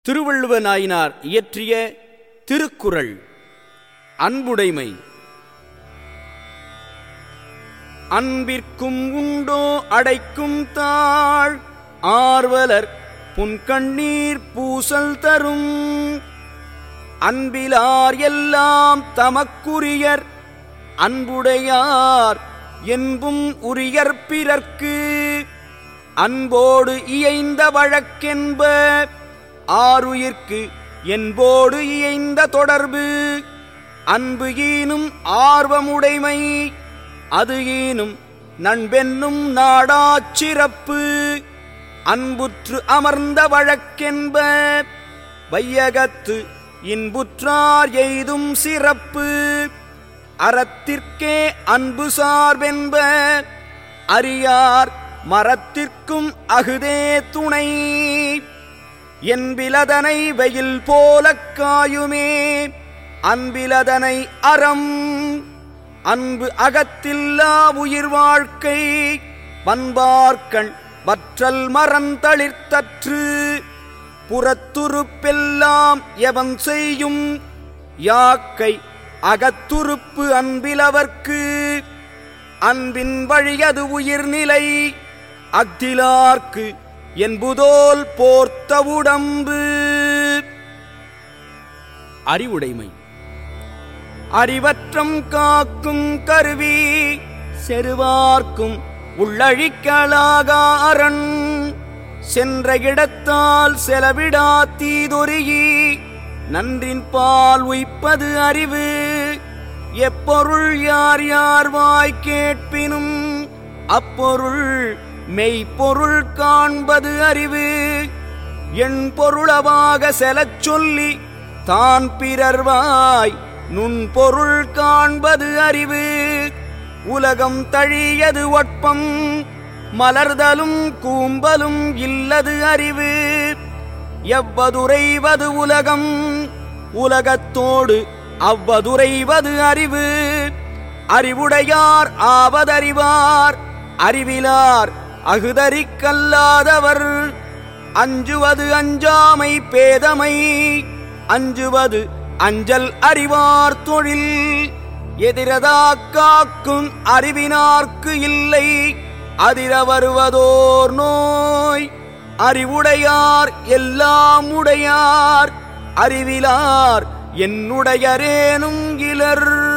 திருவள்ளுவ நாயினார் இயற்றிய திருக்குறள் அன்புடைமை அன்பிற்கும் உண்டோ அடைக்கும் தாழ் ஆர்வலர் புன்கண்ணீர் பூசல் தரும் அன்பிலார் எல்லாம் தமக்குரியர் அன்புடையார் என்பும் உரியர் பிறர்க்கு அன்போடு இயைந்த வழக்கென்ப ஆருயிர்க்கு என்போடு இயைந்த தொடர்பு அன்பு ஈனும் ஆர்வமுடைமை அது ஈனும் நண்பென்னும் நாடாச் சிறப்பு அன்புற்று அமர்ந்த வழக்கென்ப வையகத்து இன்புற்றார் எய்தும் சிறப்பு அறத்திற்கே அன்பு சார்பென்ப அறியார் மரத்திற்கும் அகுதே துணை என்பிலதனை வெயில் போலக் காயுமே அன்பிலதனை அறம் அன்பு அகத்தில்லா உயிர் வாழ்க்கை பண்பார்க்கண் வற்றல் மறந்தளிர்த்தற்று புறத்துருப்பெல்லாம் எவன் செய்யும் யாக்கை அகத்துருப்பு அன்பிலவர்க்கு அன்பின் வழியது உயிர்நிலை அக்திலார்க்கு என்புதோல் போர்த்த உடம்பு அறிவுடைமை அறிவற்றம் காக்கும் கருவி செருவார்க்கும் உள்ளழிக்கலாகாரன் சென்ற இடத்தால் செலவிடா தீதொருகி நன்றின் பால் உய்ப்பது அறிவு எப்பொருள் யார் யார் வாய் கேட்பினும் அப்பொருள் மெய்ப்பொருள் காண்பது அறிவு என் பொருளவாக செலச் சொல்லி தான் பிறர்வாய் நுண்பொருள் காண்பது அறிவு உலகம் தழியது ஒட்பம் மலர்தலும் கூம்பலும் இல்லது அறிவு எவ்வதுரைவது உலகம் உலகத்தோடு அவ்வதுரைவது அறிவு அறிவுடையார் ஆவதறிவார் அறிவிலார் அகுதறிக்கல்லாதவர் அஞ்சுவது அஞ்சாமை பேதமை அஞ்சுவது அஞ்சல் அறிவார் தொழில் எதிரதா காக்கும் அறிவினார்க்கு இல்லை அதிர வருவதோர் நோய் அறிவுடையார் எல்லாம் உடையார் அறிவிலார் என்னுடையரேனும் இலர்